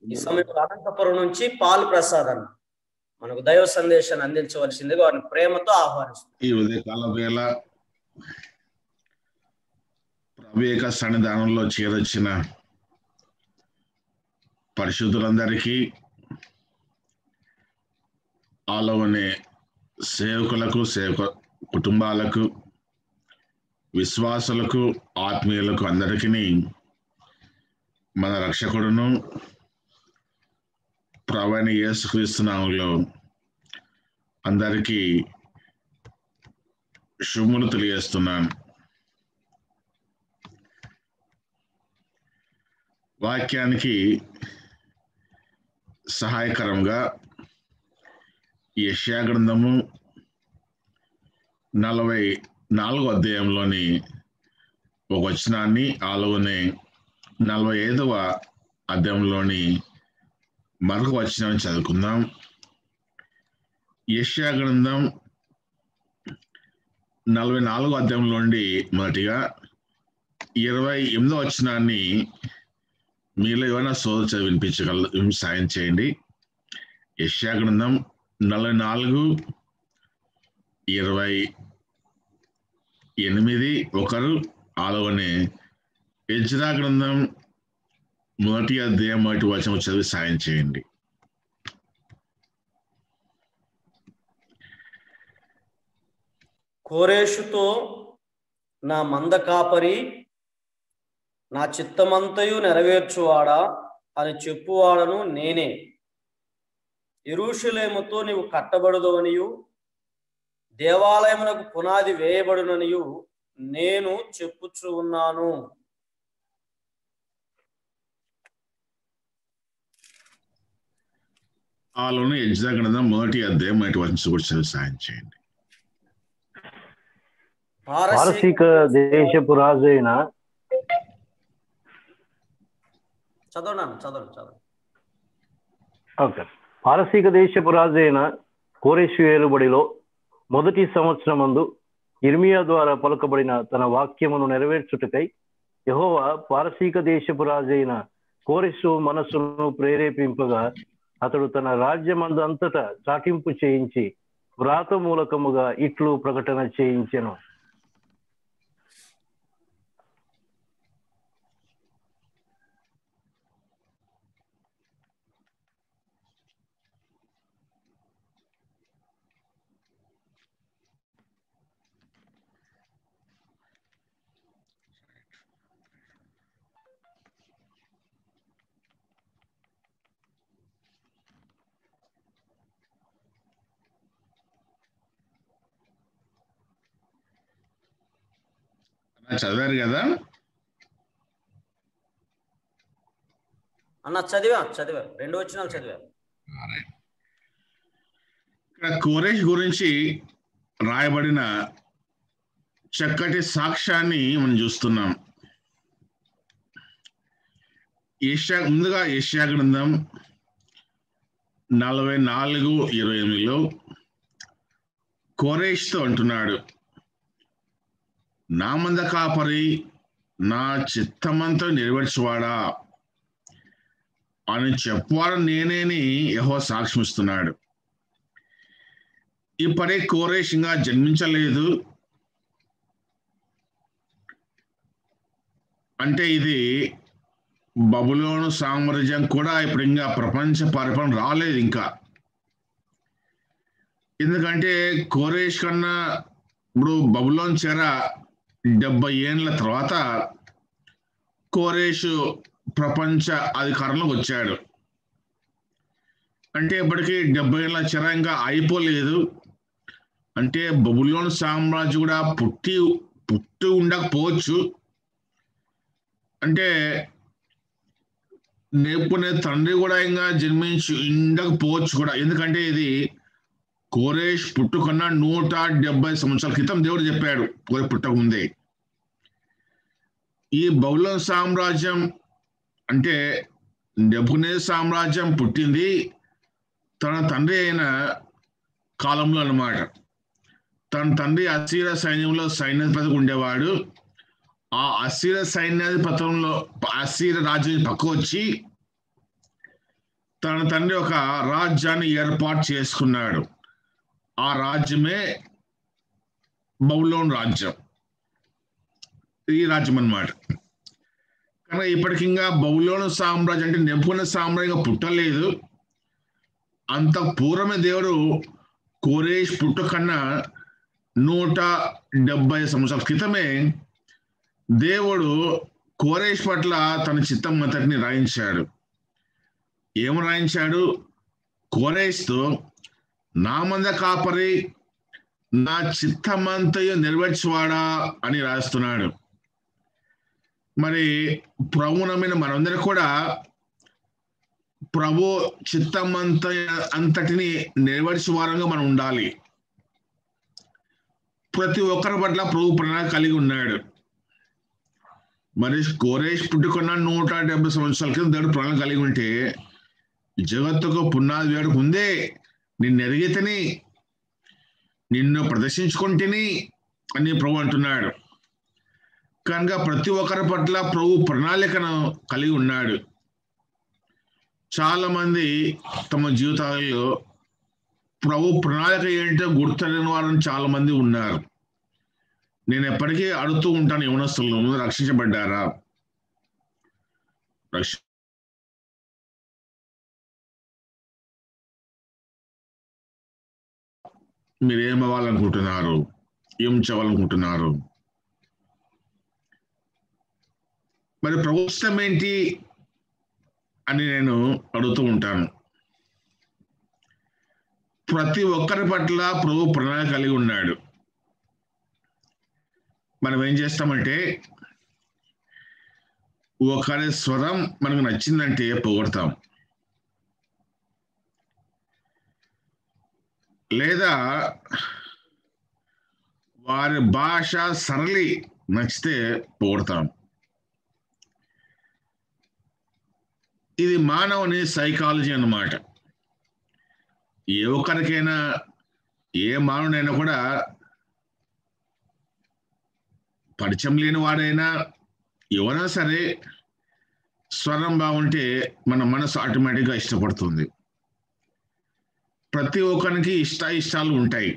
ఈ సమయంలో అనంతపురం నుంచి పాల్ ప్రసాద్ అన్న మనకు దైవ సందేశాన్ని అందించవలసిందిగా వారిని ప్రేమతో ఆహ్వానిస్తుంది ఈ ఉదయకాల వేళ ప్రవేక సన్నిధానంలో చేరొచ్చిన పరిశుద్ధులందరికీ ఆలోనే సేవకులకు సేవక కుటుంబాలకు విశ్వాసులకు ఆత్మీయులకు అందరికీ మన రక్షకుడును ప్రవణ యేసుక్రీస్తు నామంలో అందరికీ శుభములు తెలియజేస్తున్నాను వాక్యానికి సహాయకరంగా యష్యా గ్రంథము నలభై నాలుగో అధ్యాయంలోని ఒక వచనాన్ని అలాగనే నలభై ఐదవ అధ్యాయంలోని మరొక వచనాన్ని చదువుకుందాం యష్యా గ్రంథం నలభై నాలుగో అధ్యాయంలో నుండి మొదటిగా ఇరవై ఎనిమిదో వచనాన్ని మీలో ఏమైనా సోద చదివి వినిపించగల సాయం చేయండి యష్యా గ్రంథం నలభై నాలుగు ఇరవై ఎనిమిది ఒకరు ఆలోనే ఎజ్రా గ్రంథం మొదటి అధ్యాయం మొదటి వచనం చదివి సాయం చేయండి కోరేషుతో నా మంద కాపరి నా చిత్తమంతయు నెరవేర్చువాడా అని చెప్పువాడను నేనే ఎరుషులేముతో నీవు కట్టబడదు అనియు దేవాలయమునకు పునాది వేయబడుననియు నేను చెప్పుచు ఉన్నాను ఆలోనే ఎజ్రా గ్రంథం మొదటి అధ్యాయం మొదటి వచనం కూడా చదివి సాయం చేయండి పారసీక దేశపు రాజు అయిన చదవనాను చదవండి చదవండి ఓకే పారసీక దేశపు రాజు అయిన కోరేషు ఏలుబడిలో మొదటి సంవత్సరమందు ఇర్మియా ద్వారా పలుకబడిన తన వాక్యమును నెరవేర్చుటకై యహోవా పారసీక దేశపు రాజైన కోరెసు మనస్సును ప్రేరేపింపగా అతడు తన రాజ్యమందంతటా చాటింపు చేయించి వ్రాత మూలకముగా ఇట్లు ప్రకటన చేయించెను చదివారు కదా అన్న చదివా చదివా రెండు వచనాలు చదివా ఇక్కడ కోరేష్ గురించి రాయబడిన చక్కటి సాక్ష్యాన్ని మనం చూస్తున్నాం ఏషియా ముందుగా ఏషియా గ్రంథం నలభై నాలుగు ఇరవై ఎనిమిదిలో కోరేష్తో అంటున్నాడు నా మంద కాపరి నా చిత్తమంతా నెరవేర్చువాడా అని చెప్పువాడు నేనేని యహో సాక్ష్యమిస్తున్నాడు ఇప్పుడే కోరేష్ ఇంకా జన్మించలేదు అంటే ఇది బబులోను సామ్రాజ్యం కూడా ఇప్పుడు ఇంకా ప్రపంచ పరిపాలన రాలేదు ఇంకా ఎందుకంటే కోరేష్ కన్నా ఇప్పుడు బబులోన్ చెర డెబ్బై ఏళ్ళ తర్వాత కోరేషు ప్రపంచ అధికారంలోకి వచ్చాడు అంటే ఇప్పటికీ డెబ్బై ఏళ్ళ చెర ఇంకా అయిపోలేదు అంటే బబులోన్ సామ్రాజ్యం కూడా పుట్టి పుట్టి ఉండకపోవచ్చు అంటే నేర్పుకునే తండ్రి కూడా ఇంకా జన్మించి ఉండకపోవచ్చు కూడా ఎందుకంటే ఇది కోరేష్ పుట్టుకున్న నూట డెబ్బై సంవత్సరాల క్రితం దేవుడు చెప్పాడు కోరే పుట్టక ముందే ఈ బౌల సామ్రాజ్యం అంటే నెబునే సామ్రాజ్యం పుట్టింది తన తండ్రి అయిన కాలంలో అన్నమాట తన తండ్రి అసీర సైన్యంలో సైన్యాధిపతిగా ఉండేవాడు ఆ అసీర సైన్యాధిపతంలో అసీర రాజ్యం పక్క వచ్చి తన తండ్రి ఒక రాజ్యాన్ని ఏర్పాటు చేసుకున్నాడు ఆ రాజ్యమే బౌలోన్ రాజ్యం ఈ రాజ్యం అన్నమాట కానీ ఇప్పటికింగా బౌలోను సామ్రాజ్యం అంటే నెప్పున సామ్రాజ్యం పుట్టలేదు అంత పూర్వమే దేవుడు కోరేష్ పుట్టు కన్నా నూట డెబ్బై సంవత్సరాల క్రితమే దేవుడు కోరేష్ పట్ల తన చిత్తం అంతటిని రాయించాడు ఏమి రాయించాడు కోరేష్తో నా మంద కాపరి నా చిత్తమంతయు నెరవేర్చువాడా అని రాస్తున్నాడు మరి ప్రభునమైన మనందరూ కూడా ప్రభు చిత్తమంత అంతటిని నెరవేర్చే వారంగా మనం ఉండాలి ప్రతి ఒక్కరి పట్ల ప్రభు ప్రణాళిక కలిగి ఉన్నాడు మరి కోరేష్ పుట్టుకున్న నూట డెబ్బై సంవత్సరాల క్రితం దేవుడు ప్రణాళిక కలిగి ఉంటే జగత్తుకు పునాది వేడుకు ఉందే నిన్ను ఎరిగితని నిన్ను ప్రదర్శించుకుంటేని అని ప్రభు అంటున్నాడు కనుక ప్రతి ఒక్కరి పట్ల ప్రభు ప్రణాళికను కలిగి ఉన్నాడు చాలా మంది తమ జీవితాలలో ప్రభు ప్రణాళిక ఏంటో గుర్తలేని వారని చాలా మంది ఉన్నారు నేను ఎప్పటికీ అడుగుతూ ఉంటాను యవనస్తులను ముందు రక్షించబడ్డారా రక్ష మీరు ఏం అవ్వాలనుకుంటున్నారు ఏం చేయాలనుకుంటున్నారు మరి ప్రభుత్వం ఏంటి అని నేను అడుగుతూ ఉంటాను ప్రతి ఒక్కరి పట్ల ప్రభు ప్రణాళిక కలిగి ఉన్నాడు మనం ఏం చేస్తామంటే ఒకరి స్వరం మనకు నచ్చిందంటే పొగడతాం లేదా వారి భాష సరళి నచ్చితే పొగడతాం ఇది మానవుని సైకాలజీ అన్నమాట ఏ ఒక్కరికైనా ఏ మానవుడైనా కూడా పరిచయం లేని వాడైనా ఎవరైనా సరే స్వరం బాగుంటే మన మనసు ఆటోమేటిక్గా ఇష్టపడుతుంది ప్రతి ఒక్కరికి ఇష్ట ఇష్టాలు ఉంటాయి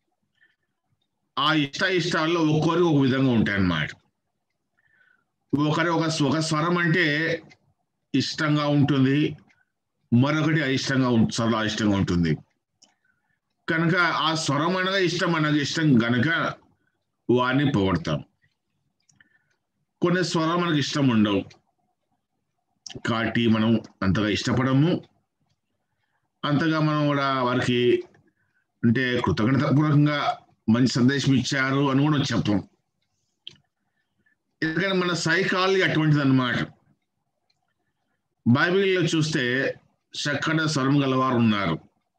ఆ ఇష్ట ఇష్టాల్లో ఒక్కొరికి ఒక విధంగా ఉంటాయి అన్నమాట ఒకరి ఒక ఒక స్వరం అంటే ఇష్టంగా ఉంటుంది మరొకటి అయిష్టంగా చాలా ఇష్టంగా ఉంటుంది కనుక ఆ స్వరం అనగా ఇష్టం అనగా ఇష్టం కనుక వారిని పొగడతాం కొన్ని స్వరం మనకు ఇష్టం ఉండవు కాబట్టి మనం అంతగా ఇష్టపడము అంతగా మనం కూడా వారికి అంటే కృతజ్ఞతాపూర్వకంగా మంచి సందేశం ఇచ్చారు అని కూడా చెప్పం ఎందుకంటే మన సైకాలజీ అటువంటిది అనమాట బైబిల్లో చూస్తే చక్కటి స్వరం గలవారు ఉన్నారు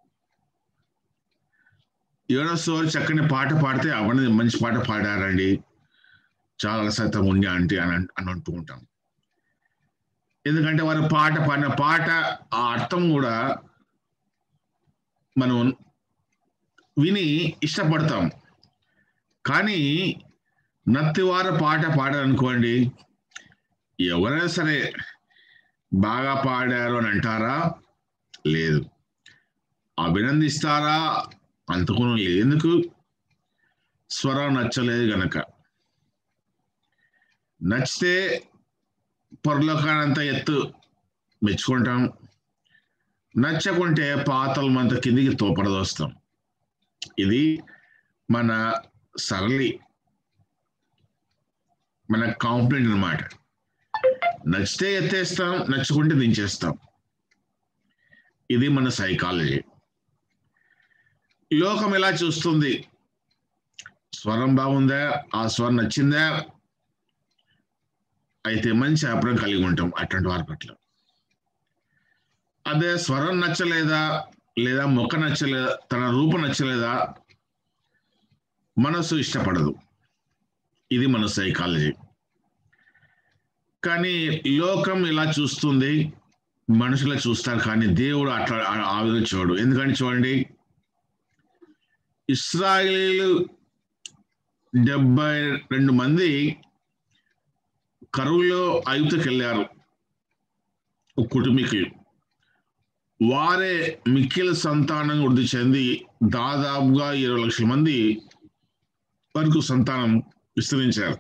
యోనస్వారు చక్కని పాట పాడితే అవన్నీ మంచి పాట పాడారండి చాలా రసతం ఉంది అంటే అని అని అంటూ ఉంటాం ఎందుకంటే వారి పాట పాడిన పాట ఆ అర్థం కూడా మనం విని ఇష్టపడతాం కానీ నత్తివారు పాట పాడారనుకోండి ఎవరైనా సరే బాగా పాడారు అని అంటారా లేదు అభినందిస్తారా అంతకు ఎందుకు స్వరం నచ్చలేదు గనక నచ్చితే పొరలోకానంత ఎత్తు మెచ్చుకుంటాం నచ్చకుంటే పాతలమంత కిందికి తోపడదోస్తాం ఇది మన సరళి మన కాంప్లైంట్ అనమాట నచ్చితే ఎత్తేస్తాం నచ్చుకుంటే దించేస్తాం ఇది మన సైకాలజీ లోకం ఎలా చూస్తుంది స్వరం బాగుందా ఆ స్వరం నచ్చిందా అయితే మంచి అభిప్రాయం కలిగి ఉంటాం అటువంటి వారి పట్ల అదే స్వరం నచ్చలేదా లేదా మొక్క నచ్చలేదా తన రూపం నచ్చలేదా మనసు ఇష్టపడదు ఇది మన సైకాలజీ కానీ లోకం ఇలా చూస్తుంది మనుషులు చూస్తారు కానీ దేవుడు అట్లా ఆ విధంగా చూడు ఎందుకంటే చూడండి ఇస్రాయేలీలు డెబ్బై రెండు మంది కరువులో ఐదుకి వెళ్ళారు కుటుంబీకులు వారే మిక్కిల సంతానం వృద్ధి చెంది దాదాపుగా ఇరవై లక్షల మంది వరకు సంతానం విస్తరించారు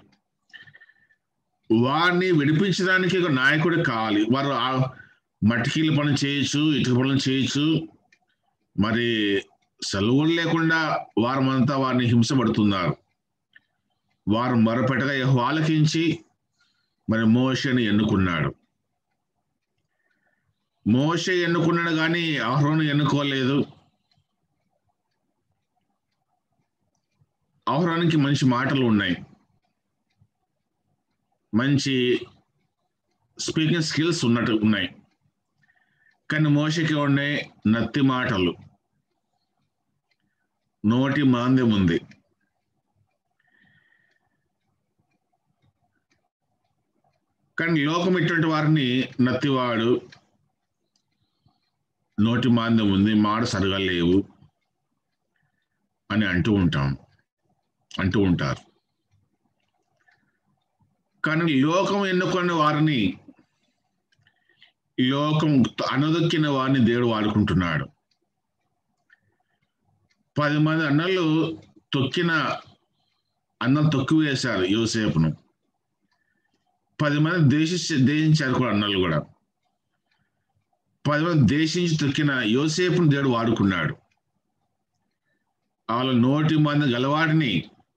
వారిని విడిపించడానికి ఒక నాయకుడు కావాలి వారు ఆ మట్టికీల పని చేయొచ్చు ఇటుక పనులు చేయొచ్చు మరి సెలవులు లేకుండా వారమంతా వారిని హింసపడుతున్నారు వారు మరపెట్టగా యెహోవా ఆలకించి మరి మోషని ఎన్నుకున్నాడు మోషే ఎన్నుకున్నాడు కానీ అహరోను ఎన్నుకోలేదు అహరోనికి మంచి మాటలు ఉన్నాయి మంచి స్పీకింగ్ స్కిల్స్ ఉన్నట్టు ఉన్నాయి కానీ మోషకి ఉన్నాయి నత్తి మాటలు నోటి మాంద్యం ఉంది కానీ లోకం ఇటువంటి వారిని నత్తివాడు నోటి మాంద్యం ఉంది మాట సరిగా లేవు అని అంటూ ఉంటాం అంటూ ఉంటారు కానీ లోకం ఎన్నుకున్న వారిని లోకం అనదొక్కిన వారిని దేవుడు వాడుకుంటున్నాడు పది మంది అన్నలు తొక్కిన అన్నం తొక్కి వేశారు యోసేపును పది మంది దేశించి దేశించారు కూడా అన్నలు కూడా పది మంది దేశించి తొక్కిన యోసేపును దేవుడు వాడుకున్నాడు వాళ్ళ నోటి మంది గలవాడిని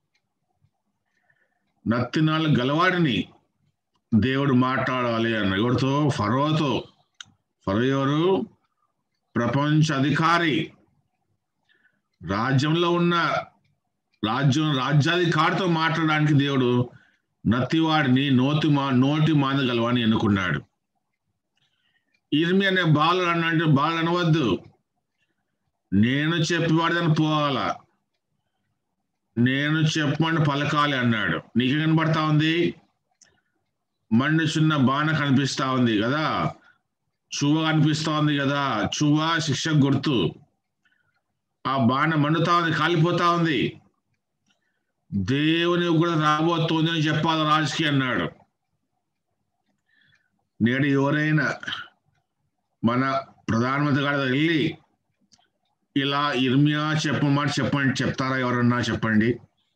నత్తినాళ్ళు గలవాడిని దేవుడు మాట్లాడాలి అన్న ఎవరితో ఫరోతో ఫరో ఎవరు ప్రపంచ అధికారి రాజ్యంలో ఉన్న రాజ్యం రాజ్యాధికారితో మాట్లాడడానికి దేవుడు నత్తివాడిని నోటి మా నోటి మాంద గలవాడిని ఎన్నుకున్నాడు ఇర్మి అనే బాలు అన్నంటే బాలు అనవద్దు నేను చెప్పేవాడిదని పోవాలా నేను చెప్పమని పలకాలి అన్నాడు నీకు కనబడతా ఉంది మండు చిన్న బాణ కనిపిస్తా ఉంది కదా చువ్వ కనిపిస్తా ఉంది కదా చువ్వ శిక్ష గుర్తు ఆ బాణ మండుతా ఉంది కాలిపోతా ఉంది దేవుని కూడా రాబోతోంది అని చెప్పాలి రాజుకి అన్నాడు నేడు ఎవరైనా మన ప్రధానమంత్రి గారి దగ్గర వెళ్ళి ఇలా ఇర్మియా చెప్పమాట చెప్పండి చెప్తారా ఎవరన్నా చెప్పండి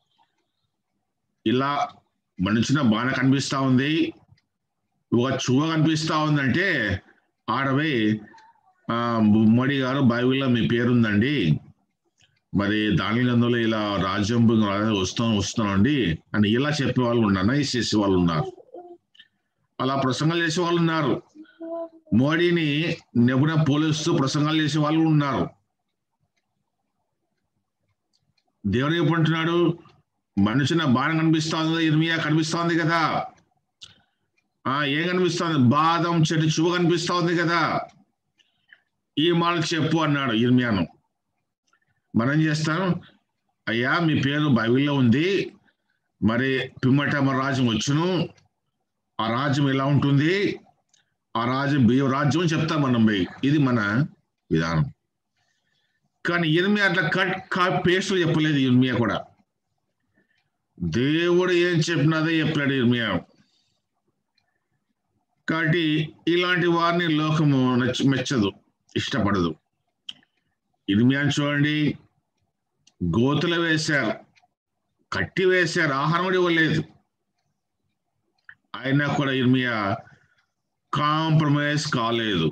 ఇలా మనిషిన బాణ కనిపిస్తా ఉంది ఒక చువ్వ కనిపిస్తా ఉందంటే ఆడవై మోడీ గారు బైబిల్లో మీ పేరుందండి మరి దాని గంధంలో ఇలా రాజ్యం వస్తాం వస్తున్నామండి అని ఇలా చెప్పే వాళ్ళు ఉన్నారు నైస్ చేసే వాళ్ళు ఉన్నారు అలా ప్రసంగాలు చేసే వాళ్ళు ఉన్నారు మోడీని నిపుణ పోలిస్తూ ప్రసంగాలు చేసే వాళ్ళు ఉన్నారు దేవుడు ఏమంటున్నాడు మనిషిన బాణం కనిపిస్తా ఉంది ఇర్మియా కనిపిస్తా ఉంది కదా ఆ ఏం కనిపిస్తుంది బాదం చెట్టు చువ కనిపిస్తా ఉంది కదా ఈ మాట చెప్పు అన్నాడు ఇర్మియాను మనం చేస్తాం అయ్యా మీ పేరు బైబిల్లో ఉంది మరి పిమ్మట మన రాజ్యం వచ్చును ఆ రాజ్యం ఎలా ఉంటుంది ఆ రాజ్యం బియ్య రాజ్యం చెప్తాం మనం పోయి ఇది మన విధానం కానీ ఇర్మియా అట్లా కట్ కట్ పేస్ట్లు చెప్పలేదు ఇర్మియా కూడా దేవుడు ఏం చెప్పినదే చెప్పాడు ఇర్మియా కాబట్టి ఇలాంటి వారిని లోకము నచ్చ మెచ్చదు ఇష్టపడదు ఇర్మియాని చూడండి గోతులు వేశారు కట్టి వేశారు ఆహారం కూడా ఇవ్వలేదు అయినా కూడా ఇర్మియా కాంప్రమైజ్ కాలేదు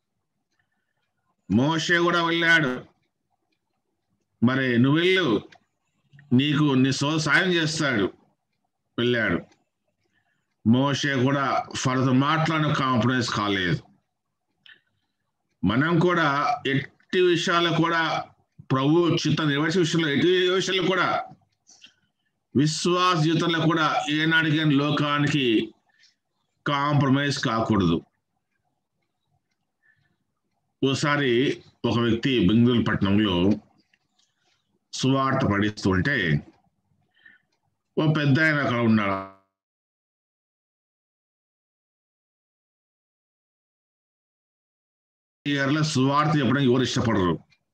మోషే కూడా వెళ్ళాడు మరి నువ్వు వెళ్ళు నీకు నీ సో సాయం చేస్తాడు వెళ్ళాడు మోషే కూడా ఫర్ద్ మాట్లాడిన కాంప్రమైజ్ కాలేదు మనం కూడా ఎట్టి విషయాలు కూడా ప్రభు చిత్త నిర్వహించే విషయంలో ఎట్టి విషయాలు కూడా విశ్వాస జీవితంలో కూడా ఏనాడికైనా లోకానికి కాంప్రమైజ్ కాకూడదు ఓసారి ఒక వ్యక్తి బెంగళూరు పట్టణంలో సువార్త పడిస్తూ ఉంటే ఓ పెద్ద ఆయన అక్కడ ఉన్నాడు ఇయర్లో సువార్త చెప్పడానికి ఎవరు ఇష్టపడరు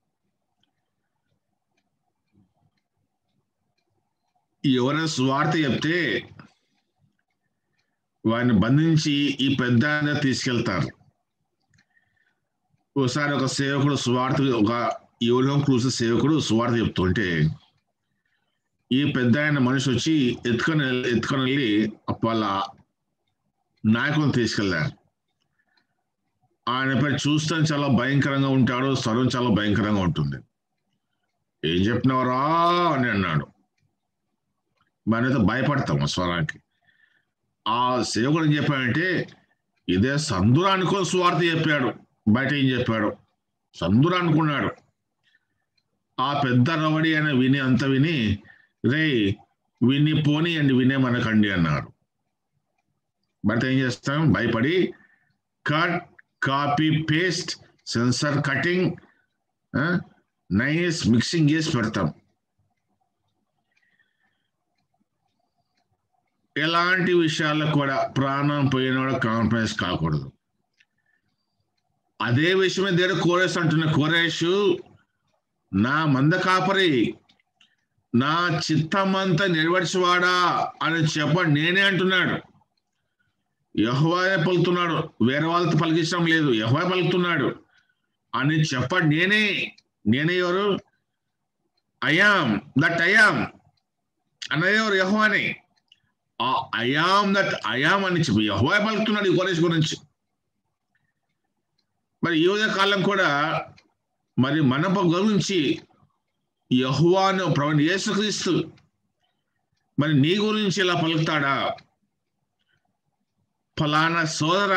ఎవరైనా సువార్త చెప్తే వారిని బంధించి ఈ పెద్ద ఆయన తీసుకెళ్తారు ఒకసారి ఒక సేవకుడు సువార్త ఒక యోగం క్రూస్ సేవకుడు సువార్త చెప్తుంటే ఈ పెద్ద ఆయన మనిషి వచ్చి ఎత్తుకొని ఎత్తుకొని వెళ్ళి వాళ్ళ నాయకులను తీసుకెళ్ళారు ఆయన పేరు చూస్తే చాలా భయంకరంగా ఉంటాడు స్వరం చాలా భయంకరంగా ఉంటుంది ఏం చెప్పినవరా అని అన్నాడు మనైతే భయపడతాం ఆ స్వరానికి ఆ సేవకుడు ఏం చెప్పాడంటే ఇదే సందురా అనుకొని స్వార్థ చెప్పాడు బయట ఏం చెప్పాడు సందురా అనుకున్నాడు ఆ పెద్ద రవడి అని విని అంత విని రే విని పోనీయండి వినే మనకండి అన్నాడు బట్ ఏం చేస్తాం భయపడి cut copy paste censor cutting nice mixing చేసి పెడతాం ఎలాంటి విషయాల్లో కూడా ప్రాణం పోయిన కూడా కాంప్రమైజ్ కాకూడదు అదే విషయమే దేవుడు కోరేష్ అంటున్న కోరేష్ నా మంద కాపరి నా చిత్తమంతా నెరవేర్చివాడా అని చెప్ప నేనే అంటున్నాడు యహ్వాయే పలుకుతున్నాడు వేరే వాళ్ళతో పలికించడం లేదు యహ్వా పలుకుతున్నాడు అని చెప్ప నేనే నేనే ఎవరు అయాం దట్ అయాం అన్నది ఎవరు యహ్వానే ఆ అయాం దట్ అయాం అని చెప్పి యహ్వా పలుకుతున్నాడు ఈ కోరేష్ గురించి మరి ఈ ఉదయ కాలం కూడా మరి మన గురించి యహువాను ప్రవణ యేసుక్రీస్తు మరి నీ గురించి ఇలా పలుకుతాడా ఫలానా సోదర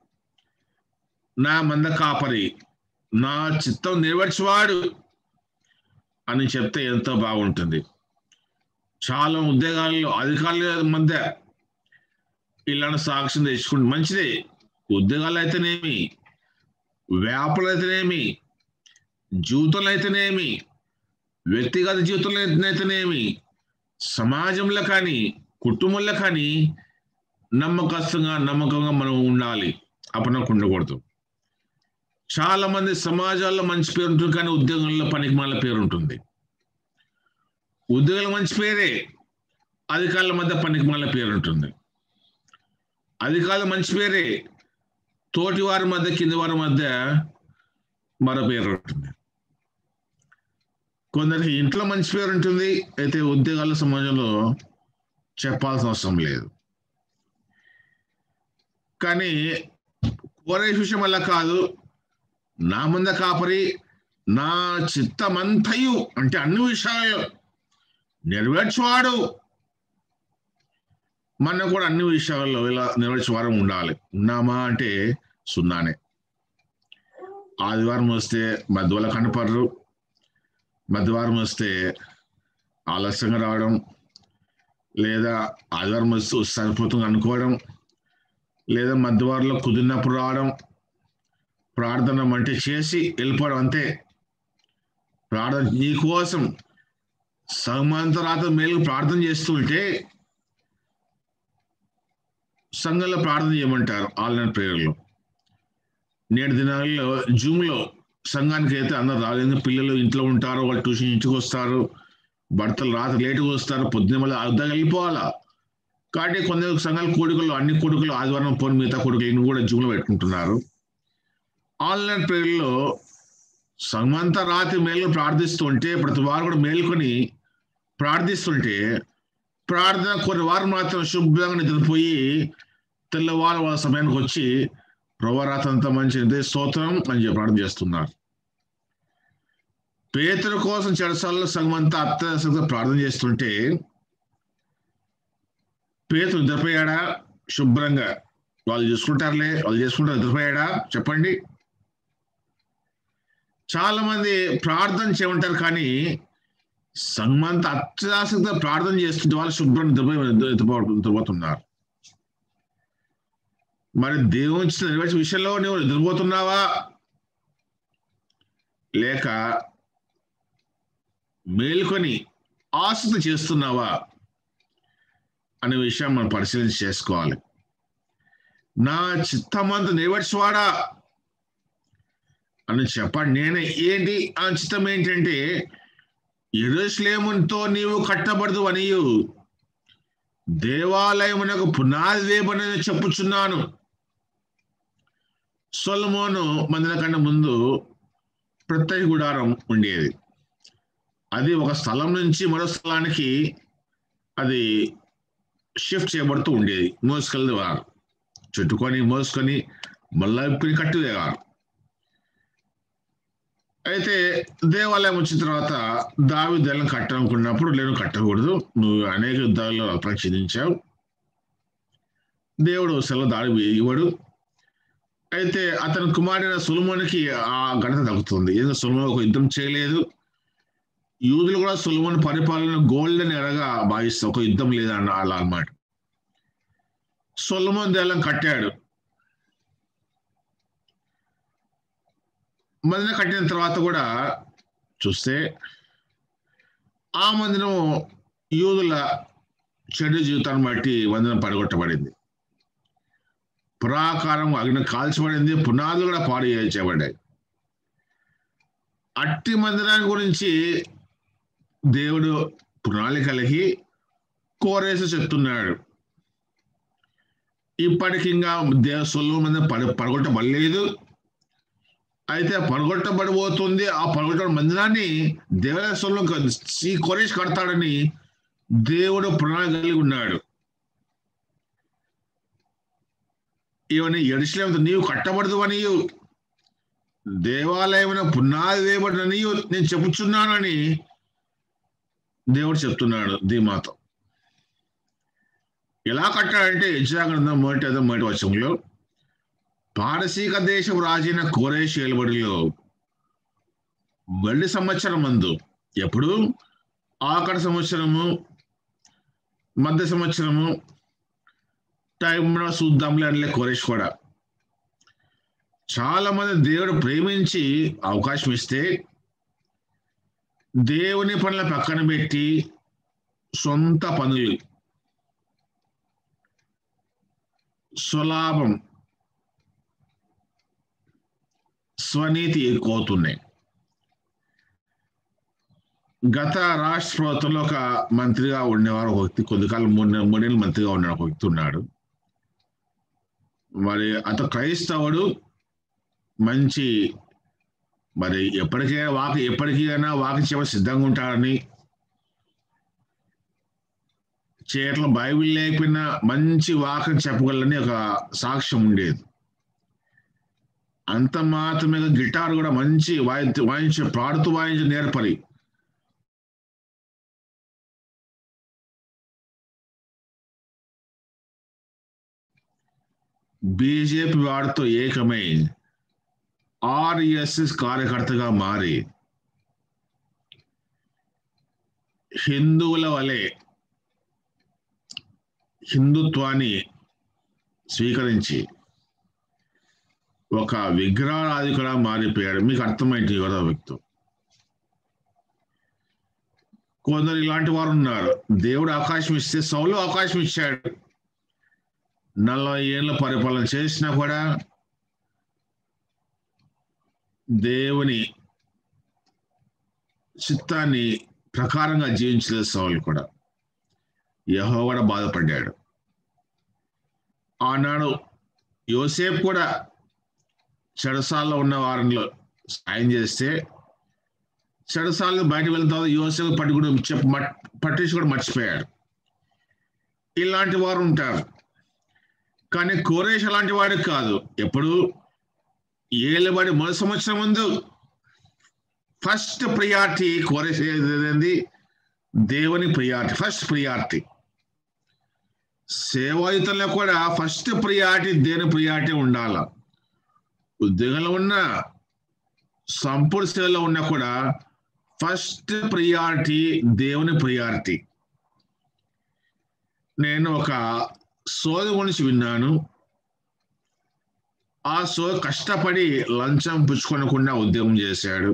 నా మంద కాపరి నా చిత్తం నెరవేర్చువాడు అని చెప్తే ఎంతో బాగుంటుంది చాలా ఉద్యోగాల్లో అధికారుల మధ్య ఇలాంటి సాక్ష్యం తెచ్చుకుంటే మంచిదే ఉద్యోగాలు అయితేనేమి వ్యాపారాలు అయితేనేమి జీవితంలో అయితేనేమి వ్యక్తిగత జీవితంలో అయితేనేమి సమాజంలో కానీ కుటుంబంలో కానీ నమ్మకస్తుగా నమ్మకంగా మనం ఉండాలి అపనకు ఉండకూడదు చాలా మంది సమాజాల్లో మంచి పేరు ఉంటుంది కానీ ఉద్యోగంలో పనికి మాల పేరు ఉంటుంది ఉద్యోగాలు మంచి పేరే అధికారుల మధ్య పనికి మాల పేరు ఉంటుంది అధికారులు మంచి పేరే తోటి వారి మధ్య కింది వారి మధ్య మరో పేరు ఉంటుంది కొందరికి ఇంట్లో మంచి పేరు ఉంటుంది అయితే ఉద్యోగాల సమాజంలో చెప్పాల్సిన అవసరం లేదు కానీ కోరే విషయం వల్ల కాదు నా ముంద కాపరి నా చిత్తమంతయు అంటే అన్ని విషయాలు నెరవేర్చువాడు మనం కూడా అన్ని విషయాల్లో ఇలా నెరవేర్చేవారం ఉండాలి ఉన్నామా అంటే సున్నానే ఆదివారం వస్తే మధ్యలో కనపడరు మధ్యవారం వస్తే ఆలస్యంగా రావడం లేదా ఆదివారం వస్తే సరిపోతుంది అనుకోవడం లేదా మధ్యవారంలో కుదిరినప్పుడు రావడం ప్రార్థన అంటే చేసి వెళ్ళిపోవడం అంతే ప్రార్థన నీ కోసం సమంతరాత మేలు ప్రార్థన చేస్తుంటే సంఘంలో ప్రార్థన చేయమంటారు ఆన్లైన్ ప్రేయర్లో నేటి దినాల్లో జూమ్లో సంఘానికి అయితే అందరు రాలేదు పిల్లలు ఇంట్లో ఉంటారు వాళ్ళు ట్యూషన్ ఇంటికి వస్తారు భర్తలు రాత్రి లేటుగా వస్తారు పొద్దున్న మళ్ళీ అర్ధం వెళ్ళిపోవాలా కాబట్టి కొందరు సంఘాల కోడికలు అన్ని కోడికలు ఆదివారం పోని మిగతా కోడికలు కూడా జూమ్లో పెట్టుకుంటున్నారు ఆన్లైన్ ప్రేయర్లో సమంత రాత్రి మేలు ప్రార్థిస్తుంటే ప్రతి వారు కూడా మేల్కొని ప్రార్థిస్తుంటే ప్రార్థన కొన్ని వారు మాత్రం శుభ్రంగా నిద్రపోయి తెల్లవారు వాళ్ళ సమయానికి వచ్చి ప్రభారాత అంత మంచి నిద్ర స్తోత్రం అని చెప్పి ప్రార్థన చేస్తున్నారు పేతుల కోసం చెరసాలలో సగమంతా అత్యాసక్తిగా ప్రార్థన చేస్తుంటే పేతులు నిద్రపోయాడా శుభ్రంగా వాళ్ళు చూసుకుంటారులే వాళ్ళు చేసుకుంటారు నిద్రపోయాడా చెప్పండి చాలా మంది ప్రార్థన చేయమంటారు కానీ సంగమంత అత్యాసక్తిగా ప్రార్థన చేస్తుంటే వాళ్ళు శుభ్రం నిద్రపోయి నిద్రపోతున్నారు మరి దేవుని నెరవేర్చే విషయంలో నువ్వు నిద్రపోతున్నావా లేక మేలుకొని ఆసక్తి చేస్తున్నావా అనే విషయం మనం పరిశీలన చేసుకోవాలి నా చిత్తమంత నెరవేర్చువాడా అని చెప్పండి నేనే ఏంటి ఆ చిత్తం ఏంటంటే ఎరుసలేముతో నీవు కట్టబడదు అనియు దేవాలయమునకు పునాది వేయబడిన చెప్పుచున్నాను సొలమోను మందిరం కన్నా ముందు ప్రత్యేక గుడారం ఉండేది అది ఒక స్థలం నుంచి మరో స్థలానికి అది షిఫ్ట్ చేయబడుతూ ఉండేది మోసుకెళ్ళి వారు చుట్టుకొని మోసుకొని మళ్ళా ఇప్పుని కట్టుదేవారు అయితే దేవాలయం వచ్చిన తర్వాత దావి దళం కట్టాలనుకున్నప్పుడు నేను కట్టకూడదు నువ్వు అనేక యుద్ధాల్లో ప్రక్షించావు దేవుడు సెలవు దాడి ఇవ్వడు అయితే అతని కుమారుడైన సులమోనికి ఆ ఘనత తగ్గుతుంది ఎందుకంటే సులమోన్ ఒక యుద్ధం చేయలేదు యూదులు కూడా సులమోన్ పరిపాలన గోల్డెన్ ఎరగా భావిస్తారు ఒక యుద్ధం లేదన్న అలా అన్నమాట సొలమోన్ దేవాలయం కట్టాడు మందిరం కట్టిన తర్వాత కూడా చూస్తే ఆ మందిరం యూదుల చెడు జీవితాన్ని బట్టి మందిరం పడగొట్టబడింది పురాకారం అగ్ని కాల్చబడింది పునాదులు కూడా పాడు చేయబడ్డాయి అట్టి మందిరాన్ని గురించి దేవుడు ప్రణాళికలకి కోరేసి చెప్తున్నాడు ఇప్పటికి ఇంకా దేవ సొల్లు మంది పడ పడగొట్టబడలేదు అయితే పడగొట్టబడిపోతుంది ఆ పడగొట్ట మందిరాన్ని దేవాలయంలో ఈ కొరేష్ కడతాడని దేవుడు ప్రణాళిక కలిగి ఉన్నాడు ఇవన్నీ ఎరుసలేం నీవు కట్టబడదు అని దేవాలయమైన పునాది వేయబడినని నేను చెప్పుచున్నానని దేవుడు చెప్తున్నాడు ధీమాతో ఎలా కట్టాడంటే యజాగ్రంథం మొదటి అదో మొదటి వచనంలో పారసీక దేశం రాజైన కోరేష్ ఏలుబడిలో వెళ్లి సంవత్సరం మందు ఎప్పుడు ఆఖరి సంవత్సరము మధ్య సంవత్సరము టైంలో చూద్దాంలే అనలే కోరేష్ కూడా చాలా మంది దేవుడు ప్రేమించి అవకాశం ఇస్తే దేవుని పనుల పక్కన పెట్టి సొంత పనులు స్వలాభం స్వనీతి ఎక్కువవుతున్నాయి గత రాష్ట్ర ప్రభుత్వంలో ఒక మంత్రిగా ఉండేవారు ఒక వ్యక్తి కొద్ది కాలం మూడు మూడేళ్ళు మంత్రిగా ఉన్న ఒక వ్యక్తి ఉన్నాడు మరి అతను క్రైస్తవుడు మంచి మరి ఎప్పటికైనా వాకి ఎప్పటికైనా వాకి చెప్ప సిద్ధంగా ఉంటాడని చేయట్లో బైబిల్ లేకపోయినా మంచి వాకని చెప్పగలని ఒక సాక్ష్యం ఉండేది అంత మాత్రమే గిటార్ కూడా మంచి వాయి వాయించి పాడుతూ వాయించి నేర్పరి బీజేపీ వాడితో ఏకమై ఆర్ఎస్ఎస్ కార్యకర్తగా మారి హిందువుల వలె హిందుత్వాన్ని స్వీకరించి ఒక విగ్రహారాధికుడా మారిపోయాడు మీకు అర్థమైంది కదా వ్యక్తి కొందరు ఇలాంటి వారు ఉన్నారు దేవుడు అవకాశం ఇస్తే సౌలు అవకాశం ఇచ్చాడు నలభై ఏళ్ళ పరిపాలన చేసినా కూడా దేవుని చిత్తాన్ని ప్రకారంగా జీవించలేదు సౌలు కూడా యహో కూడా బాధపడ్డాడు ఆనాడు యోసేపు కూడా చెడసాల్లో ఉన్న వారంలో సాయం చేస్తే చెడసాల్లో బయట వెళ్ళిన తర్వాత యోసేపు పట్టి కూడా చెప్ప పట్టించి కూడా మర్చిపోయాడు ఇలాంటి వారు ఉంటారు కానీ కోరేష్ అలాంటి వాడు కాదు ఎప్పుడు ఏళ్ళబడి మొదటి సంవత్సరం ముందు ఫస్ట్ ప్రియారిటీ కోరేష్ ఏది దేవుని ప్రియారిటీ ఫస్ట్ ప్రియారిటీ సేవాయుతంలో కూడా ఫస్ట్ ప్రియారిటీ దేని ప్రియారిటీ ఉండాల ఉద్యోగంలో ఉన్న సంపూర్ణ సేవలో ఉన్నా కూడా ఫస్ట్ ప్రియారిటీ దేవుని ప్రియారిటీ నేను ఒక సోద గురించి విన్నాను ఆ సో కష్టపడి లంచం పుచ్చుకొనకుండా ఉద్యోగం చేశాడు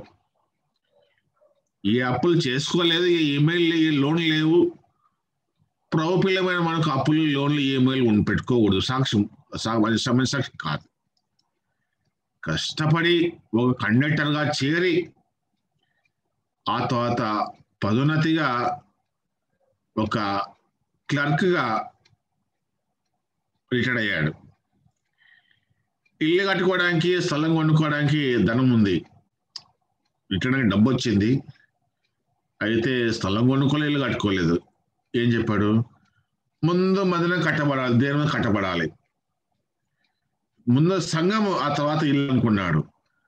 ఈ అప్పులు చేసుకోలేదు ఈ ఈమెయిల్ ఈ లోన్ లేవు ప్రభుత్వమైన మనకు అప్పులు లోన్లు ఈమెయిల్ ఉండి పెట్టుకోకూడదు సాక్ష్యం సమయ సాక్షి కాదు కష్టపడి ఒక కండక్టర్గా చేరి ఆ తర్వాత పదోన్నతిగా ఒక క్లర్క్గా రిటైర్డ్ అయ్యాడు ఇల్లు కట్టుకోవడానికి స్థలం కొనుక్కోవడానికి ధనం ఉంది ఇట్టడానికి డబ్బు వచ్చింది అయితే స్థలం కొనుక్కోలే ఇల్లు కట్టుకోలేదు ఏం చెప్పాడు ముందు మందిరం కట్టబడాలి దేవుని కట్టబడాలి ముందు సంఘం ఆ తర్వాత ఇల్లు అనుకున్నాడు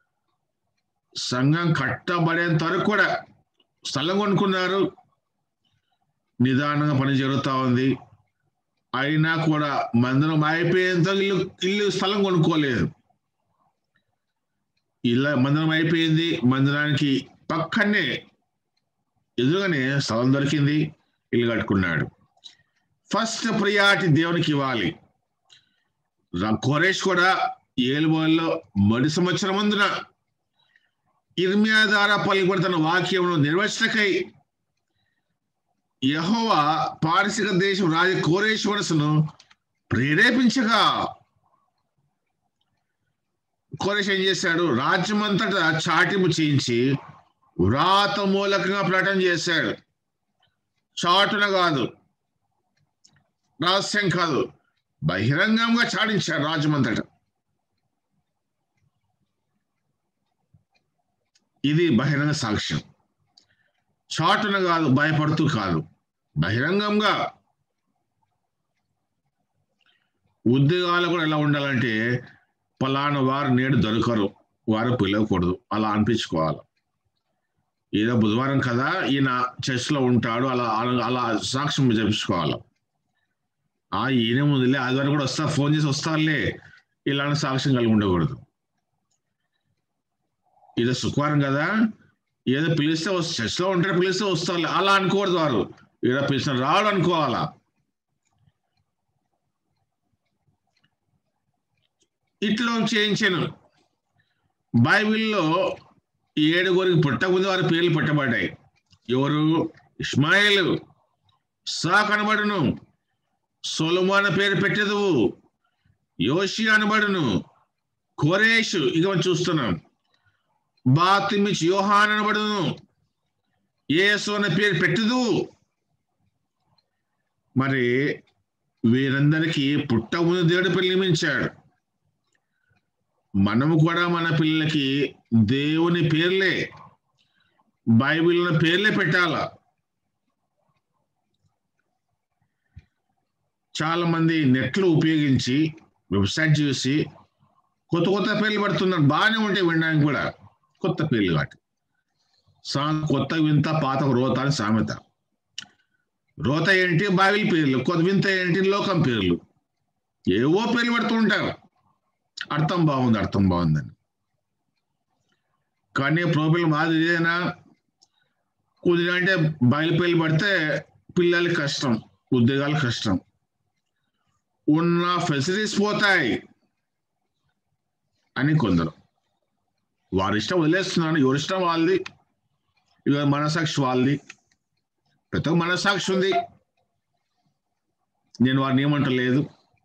సంఘం కట్టబడేంత వరకు కూడా స్థలం కొనుక్కున్నారు నిదానంగా పని జరుగుతూ ఉంది అయినా కూడా మందిరం అయిపోయేంత ఇల్లు ఇల్లు స్థలం కొనుక్కోలేదు ఇలా మందిరం అయిపోయింది మందిరానికి పక్కనే ఎదురుగానే స్థలం దొరికింది ఇల్లు కట్టుకున్నాడు ఫస్ట్ ప్రియారిటీ దేవునికి ఇవ్వాలి రా- కోరేష్ కూడా ఏలుబోల్లో మొదటి సంవత్సరం ముందున ఇర్మియా ద్వారా పలుకుబడిన వాక్యమును నిర్వచనకై యహోవా పారసిక దేశం రాజ కోరేష్ మనసును ప్రేరేపించగా కోరేష్ ఏం చేశాడు రాజ్యమంతటా చాటింపు చేయించి వ్రాత మూలకంగా ప్రకటన చేశాడు చాటున కాదు రహస్యం కాదు బహిరంగంగా చాటించాడు రాజ్యమంతటా ఇది బహిరంగ సాక్ష్యం చాటున కాదు భయపడుతూ కాదు బహిరంగంగా ఉద్యోగాలు కూడా ఎలా ఉండాలంటే పలానా వారు నేడు దొరకరు వారు పిలవకూడదు అలా అనిపించుకోవాలి ఏదో బుధవారం కదా ఈయన చర్చ్లో ఉంటాడు అలా అలా- అలా సాక్ష్యం చెప్పించుకోవాలి ఆ ఈయన ముందులే ఆదివారం కూడా వస్తా ఫోన్ చేసి వస్తారులే ఇలాంటి సాక్ష్యం కలిగి ఉండకూడదు ఇది శుక్రవారం కదా ఏదో పిలిస్తే వస్- చర్చ్లో ఉంటే పిలిస్తే వస్తారు అలా అనుకోకూడదు వారు ఏదో పిలిచిన రాడు అనుకోవాలా ఇట్లా చేయించాను బైబిల్లో ఏడుగురికి పుట్టకముందు వారి పేర్లు పెట్టబడ్డాయి ఎవరు ఇస్మాయిల్ సా కనబడును సొలమాన పేరు పెట్టేదువు యోషి అనబడును కోరేషు ఇక మనం చూస్తున్నాం బాతిమిచ్ యోహాన్ అనబడును యేసు అనే పేరు పెట్టదు మరి వీరందరికీ పుట్టముందు దేవుడు పిల్లలు నియమించాడు మనము కూడా మన పిల్లలకి దేవుని పేర్లే బైబిల్ పేర్లే పెట్టాల చాలా మంది నెట్లు ఉపయోగించి వెబ్సైట్ చూసి కొత్త కొత్త పేర్లు పెడుతున్నారు బాగానే ఉంటాయి వినడానికి కూడా కొత్త పేర్లు కాటి సా కొత్త వింత పాత రోత అని సామెత రోత ఏంటి బైబిల్ పేర్లు కొత్త వింత ఏంటి లోకం పేర్లు ఏవో పేర్లు పెడుతూ ఉంటారు అర్థం బాగుంది అర్థం బాగుందని కానీ ప్రోబిల్ మాది ఇదేనా కుదిరి అంటే బయలుపేలు పడితే పిల్లలకి కష్టం ఉద్యోగాలు కష్టం ఉన్న ఫెసిలిటీస్ పోతాయి అని కొందరు వారి ఇష్టం వదిలేస్తున్నాను ఎవరి ఇష్టం వాళ్ళది ఇక మనసాక్షి వాళ్ళది ప్రతి ఒక్క మనసాక్షి ఉంది నేను వారిని ఏమంటలేదు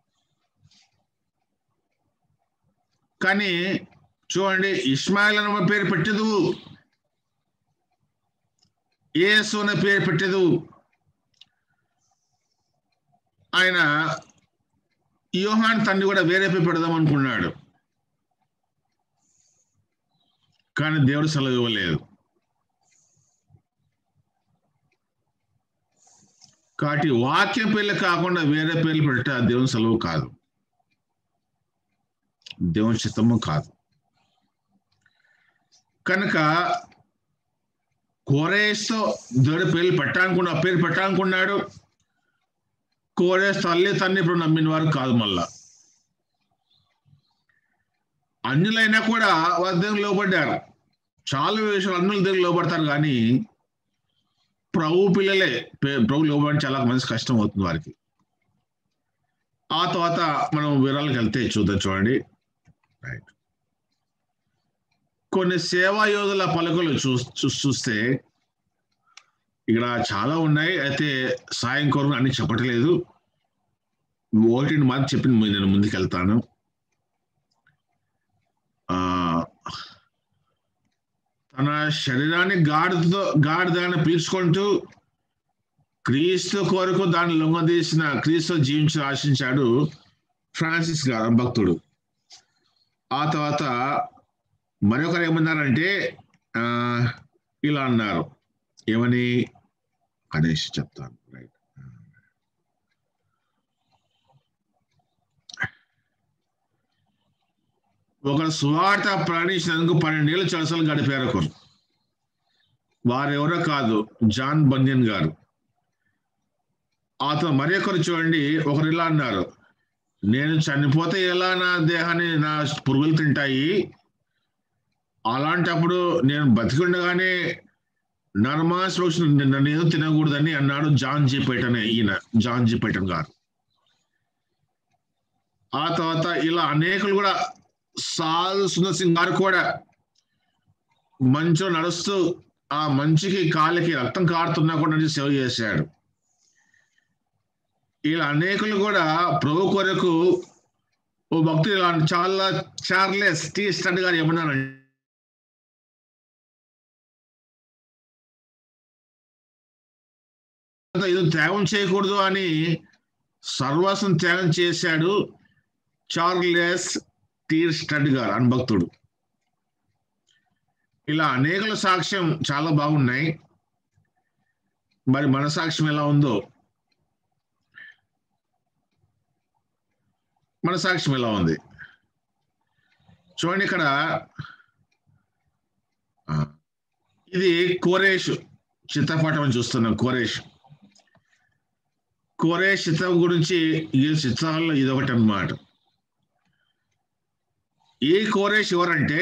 కానీ చూడండి ఇస్మాయిల్ అనే పేరు పెట్టదు ఏసు అనే పేరు పెట్టదు ఆయన యోహాన్ తండ్రి కూడా వేరే పేరు పెడదాం అనుకున్నాడు కానీ దేవుడు సెలవు ఇవ్వలేదు కాబట్టి వాక్య పేర్లు కాకుండా వేరే పేర్లు పెట్టే ఆ దేవుని సెలవు కాదు దేవుని చిత్తము కాదు కనుక కోరేస్తో దేవుడి పేర్లు పెట్టాలనుకున్న ఆ పేరు పెట్టాలనుకున్నాడు కోరేస్ తల్లి తండ్రి ఇప్పుడు నమ్మిన వారు కాదు మళ్ళా అన్యులైనా కూడా వారి దేవుని లోబడ్డారు చాలా విషయాలు అన్యుల దేవుని లోబడతారు కానీ ప్రభు పిల్లలే పే- ప్రభు లోబడి చాలా మంచి కష్టం అవుతుంది వారికి ఆ తర్వాత మనం వివరాలకు వెళ్తే చూద్దాం చూడండి రైట్ కొన్ని సేవా యోధుల పలుకులు చూ చూ- చూస్తే ఇక్కడ చాలా ఉన్నాయి అయితే సాయం కొరకు అన్ని చెప్పట్లేదు ఒకటి మాత్రం చెప్పిన ముందు నేను ముందుకు వెళ్తాను ఆ తన శరీరాన్ని గాడితో గాడిదాన్ని పీల్చుకుంటూ క్రీస్తు కొరకు దాన్ని లొంగదీసిన క్రీస్తు జీవించి ఆశించాడు ఫ్రాన్సిస్ గారు భక్తుడు ఆ తర్వాత మరొకరు ఏమన్నారంటే ఆ, ఇలా అన్నారు ఏమని అనేసి చెప్తాను రైట్ ఒక సువార్త ప్రయాణించినందుకు పన్నెండేళ్ళు చలసలు గడిపారు ఒకరు వారెవరో కాదు జాన్ బన్యన్ గారు అతను మరి ఒకరు చూడండి ఒకరు ఇలా అన్నారు నేను చనిపోతే ఎలా నా దేహాన్ని నా పురుగులు తింటాయి అలాంటప్పుడు నేను బతికుండగానే నర్మాస్ నన్ను ఏదో తినకూడదని అన్నాడు జాన్ జీ పేటన్ ఈయన జాన్ జీ పేటన్ గారు ఆ తర్వాత ఇలా అనేకులు కూడా సాధు సుందర్ సింగ్ గారు కూడా మంచులో నడుస్తూ ఆ మంచుకి కాలికి రక్తం కారుతున్నా కూడా నడిచి సేవ చేశాడు ఇలా అనేకులు కూడా ప్రభు కొరకు ఓ భక్తులు ఇలా చాలా చార్లెస్ టీ స్టండ్ గారు ఏమన్నారంటే ఇది త్యాగం చేయకూడదు అని సర్వస్వం త్యాగం చేశాడు చార్లెస్ టీర్ స్టడ్ గారు అనుభక్తుడు ఇలా అనేకల సాక్ష్యం చాలా బాగున్నాయి మరి మన సాక్ష్యం ఎలా ఉందో మన సాక్ష్యం ఎలా ఉంది చూడండి ఇక్కడ ఆ, ఇది కోరేష్ చిత్రపటం అని చూస్తున్నాం కోరేష్ కోరేష్ చిత్రం గురించి ఈ చిత్రాల్లో ఇది ఒకటి అన్నమాట ఈ కోరేష్ ఎవరంటే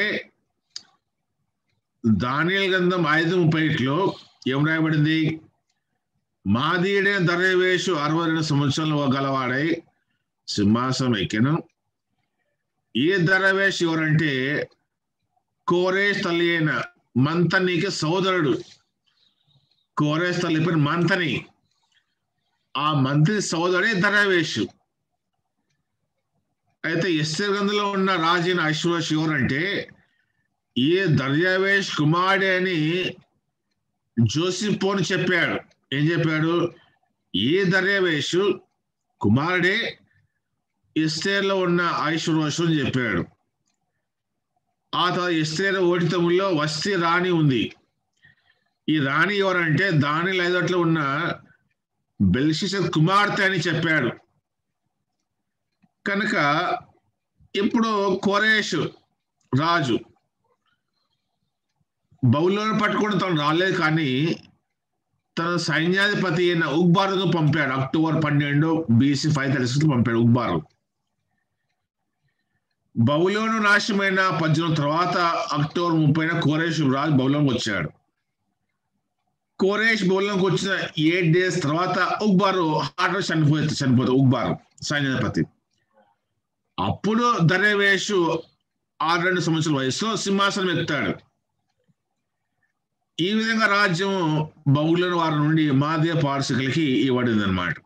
దానియల్ గంధం ఐదు ముప్పై లో ఏం రాయబడింది మాదీడే దర్వేషు అరవై రెండు సంవత్సరాలు గలవాడై సింహాసనం ఎక్కెను ఈ దర్వేష్ ఎవరంటే కోరేష్ తల్లి అయిన మంతనికి సోదరుడు కోరేష్ తల్లి పేరు మంతని ఆ మంత్రి సోదరుడే దర్వేషు అయితే ఎస్టర్ గ్రంథంలో ఉన్న రాజైన ఐశ్వర్య ఎవరంటే ఈ దర్యావేష్ కుమారుడే అని జోసిపోని చెప్పాడు ఏం చెప్పాడు ఈ దర్యావేషు కుమారుడే ఎస్తేర్లో ఉన్న ఐశ్వర్యసు అని చెప్పాడు ఆ తర్వాత ఎస్తేర్ ఓటితములో వస్తి రాణి ఉంది ఈ రాణి ఎవరంటే దాని ఐదట్లో ఉన్న బెల్షిసర్ కుమార్తె అని చెప్పాడు కనుక ఇప్పుడు కోరేష్ రాజు బౌలను పట్టుకుని తను రాలేదు కానీ తన సైన్యాధిపతి అయిన ఉగ్బారును పంపాడు అక్టోబర్ పన్నెండు బీసీ ఫైవ్ థర్టీ సిక్స్ పంపాడు ఉగ్బారు బౌలోను నాశనమైన పద్దెనిమిది తర్వాత అక్టోబర్ ముప్పైన కోరేష్ రాజు బౌలంకి వచ్చాడు కోరేష్ బౌలంకి వచ్చిన ఎయిట్ డేస్ తర్వాత ఉగ్బారు హార్ట్ చనిపోయి చనిపోతాడు ఉగ్బారు సైన్యాధిపతి అప్పుడు దరేవేషు ఆరు రెండు సంవత్సరాల వయసులో సింహాసనం ఎక్కుతాడు ఈ విధంగా రాజ్యం బౌలన వారి నుండి మాదే పార్శికులకి ఇవ్వడింది అనమాట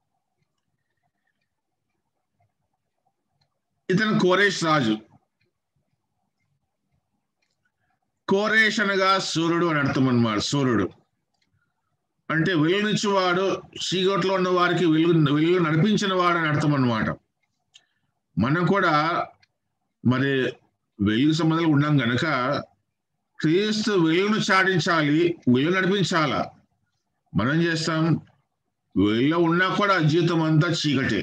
ఇతను కోరేష్ రాజు కోరేష్ అనగా సూర్యుడు అని అర్థం అన్నమాట సూర్యుడు అంటే వెలుగునిచ్చేవాడు చీకట్లో ఉన్న వారికి వెలుగు వెలుగు నడిపించిన వాడు అని అర్థం అన్నమాట మనం కూడా మరి వెలుగు సంబంధాలు ఉన్నాం గనక క్రీస్తు వెలుగును చాటించాలి వెలుగు నడిపించాలా మనం ఏం చేస్తాం వెలుగులో ఉన్నా కూడా జీవితం అంతా చీకటే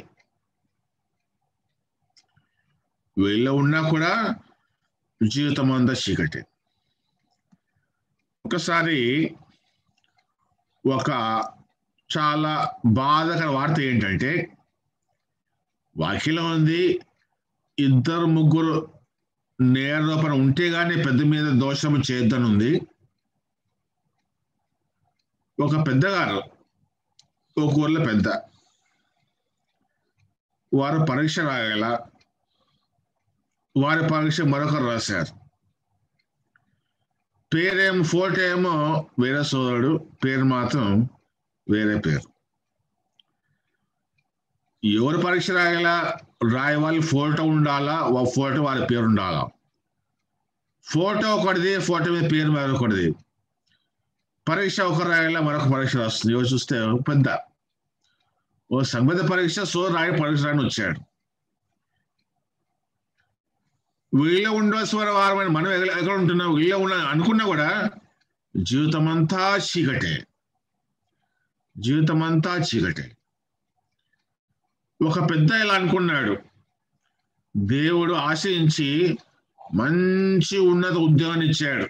వెలుగులో ఉన్నా కూడా జీవితం అంతా చీకటే ఒకసారి ఒక చాలా బాధకర వార్త ఏంటంటే వాక్యలో ఉంది ఇద్దరు ముగ్గురు నేరోపణ ఉంటే గానీ పెద్ద మీద దోషము చేద్దనుంది ఒక పెద్దగారు ఒక ఊర్లో పెద్ద వారు పరీక్ష రాయగల వారి పరీక్ష మరొకరు రాశారు పేరేమో ఫోటో ఏమో వేరే సోదరుడు పేరు మాత్రం వేరే పేరు ఎవరు పరీక్ష రాయాల రాయ వాళ్ళ ఫోటో ఉండాలా ఒక ఫోటో వాళ్ళ పేరు ఉండాలా ఫోటో ఒకటిది ఫోటో మీద పేరు మరొకటిది పరీక్ష ఒకరు రాయాలా మరొక పరీక్ష రాస్తుంది ఎవరు చూస్తే పెద్ద ఓ సంబంధ పరీక్ష సో రాయ పరీక్ష రాని వచ్చాడు వీళ్ళ ఉండవలసిన వారమైన మనం ఎక్కడ ఎక్కడ ఉంటున్నాం వీళ్ళ ఉన్న అనుకున్నా కూడా జీవితం అంతా చీకటే జీవితం అంతా చీకటే ఒక పెద్ద ఇలా అనుకున్నాడు దేవుడు ఆశయించి మంచి ఉన్నత ఉద్యోగాన్ని ఇచ్చాడు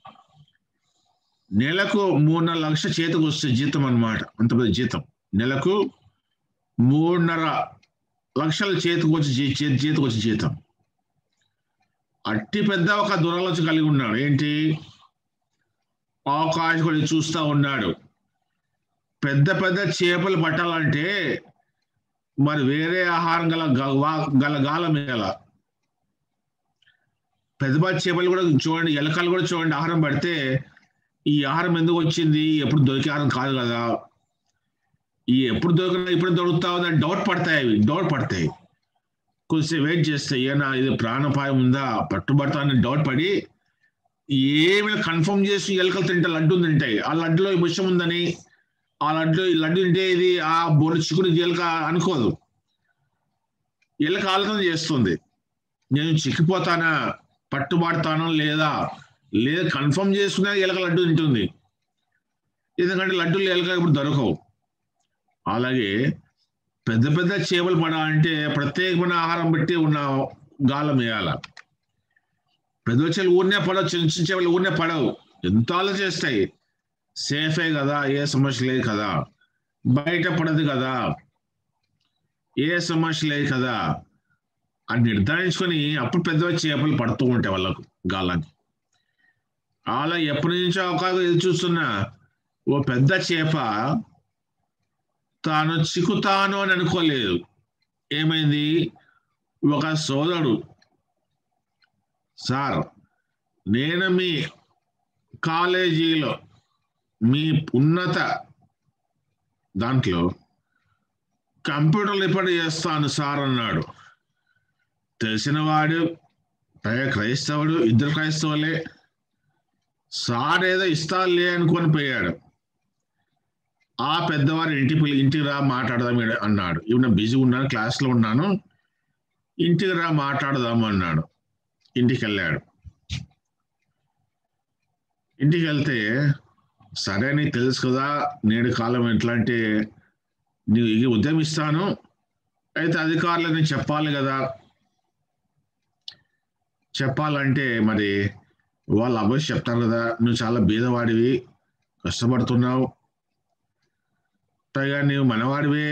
నెలకు మూడున్నర లక్ష చేతికి వస్తే జీతం అన్నమాట అంత పెద్ద జీతం నెలకు మూడున్నర లక్షల చేతికి వచ్చి జీ- చే- చేతికి వచ్చి జీతం అట్టి పెద్ద ఒక దురాలోచన కలిగి ఉన్నాడు ఏంటి అవకాశం కూడా చూస్తా ఉన్నాడు పెద్ద పెద్ద చేపలు పట్టాలంటే మరి వేరే ఆహారం గల గ- వా- గల గాలం గల పెద్ద పెద్ద చేపలు కూడా చూడండి ఎలకలు కూడా చూడండి ఆహారం పడితే ఈ ఆహారం ఎందుకు వచ్చింది ఎప్పుడు దొరికే ఆహారం కాదు కదా ఈ ఎప్పుడు దొరికినా ఇప్పుడు దొరుకుతా ఉందని డౌట్ పడతాయి అవి డౌట్ పడతాయి కొంచెం వెయిట్ చేస్తే ఏనా ఇది ప్రాణాపాయం ఉందా పట్టుబడతా అని డౌట్ పడి ఏమైనా కన్ఫర్మ్ చేసి ఎలకలు తింటే లడ్డు తింటాయి ఆ లడ్డులో ఈ విషయం ఉందని ఆ లడ్డు ఈ లడ్డు తింటే ఇది ఆ బొర్ర చిక్కుడు ఎలక అనుకోదు ఎలక ఆలోచన చేస్తుంది నేను చిక్కిపోతానా పట్టుబడతానో లేదా లేదా కన్ఫర్మ్ చేసుకున్నా ఎలక లడ్డు తింటుంది ఎందుకంటే లడ్డూలు ఎలక ఇప్పుడు దొరకవు అలాగే పెద్ద పెద్ద చేపలు పడాలంటే ప్రత్యేకమైన ఆహారం పెట్టి ఉన్న గాలం వేయాల పెద్ద చేపలు ఊరినే పడవు చిన్న చిన్న చేపలు ఊరినే పడవు ఎంత ఆలోచిస్తాయి సేఫే కదా ఏ సమస్య లేదు కదా బయట పడదు కదా ఏ సమస్య లేదు కదా అని నిర్ధారించుకొని అప్పుడు పెద్ద చేపలు పడుతూ ఉంటాయి వాళ్ళకు గాలానికి అలా ఎప్పటి నుంచో అవకాశం ఎదురు చూస్తున్నా ఓ పెద్ద చేప తాను చిక్కుతాను అని అనుకోలేదు ఏమైంది ఒక సోదరుడు సార్ నేను మీ కాలేజీలో మీ ఉన్నత దాంట్లో కంప్యూటర్ రిపేర్ చేస్తాను సార్ అన్నాడు తెలిసినవాడు పైగా క్రైస్తవుడు ఇద్దరు క్రైస్తవులే సార్ ఏదో ఇస్తాలే అనుకొని పోయాడు ఆ పెద్దవారు ఇంటికి పిలి ఇంటికి రా మాట్లాడదాం ఈడ అన్నాడు ఈవిడ బిజీ ఉన్నాను క్లాస్లో ఉన్నాను ఇంటికి రా మాట్లాడదాము అన్నాడు ఇంటికి వెళ్ళాడు ఇంటికి వెళ్తే సరే నీకు తెలుసు కదా నేడు కాలం ఎట్లా అంటే నీకు ఇది ఉద్యమిస్తాను అయితే అధికారులకు నేను చెప్పాలి కదా చెప్పాలంటే మరి వాళ్ళు అబ్బాయి చెప్తారు కదా నువ్వు చాలా బీదవాడివి కష్టపడుతున్నావు పైగా నీవు మనవాడివే